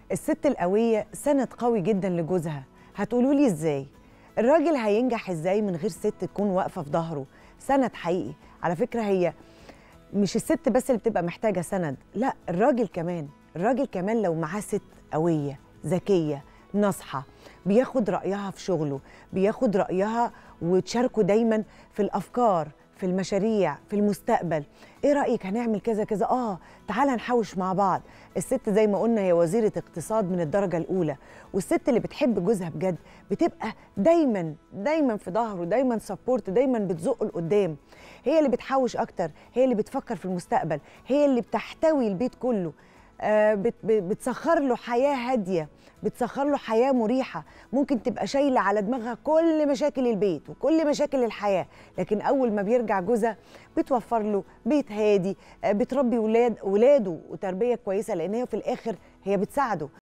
الست القوية سند قوي جدا لجوزها هتقولوا لي ازاي الراجل هينجح ازاي من غير ست تكون واقفة في ظهره سند حقيقي على فكرة هي مش الست بس اللي بتبقى محتاجة سند لا الراجل كمان الراجل كمان لو معاه ست قوية ذكية ناصحة بياخد رأيها في شغله بياخد رأيها وتشاركه دايما في الأفكار في المشاريع في المستقبل ايه رأيك هنعمل كذا كذا اه تعالى نحوش مع بعض الست زي ما قلنا هي وزيرة اقتصاد من الدرجة الأولى والست اللي بتحب جوزها بجد بتبقى دايما دايما في ظهره دايما سبورت دايما بتزقه لقدام هي اللي بتحوش أكتر هي اللي بتفكر في المستقبل هي اللي بتحتوي البيت كله آه، بت- ب- بتسخر له حياة هادية بتسخر له حياة مريحة ممكن تبقى شايلة على دماغها كل مشاكل البيت وكل مشاكل الحياة لكن أول ما بيرجع جوزها بتوفر له بيت هادي آه، بتربي ولاد ولاده وتربية كويسة لأن هي في الآخر هي بتساعده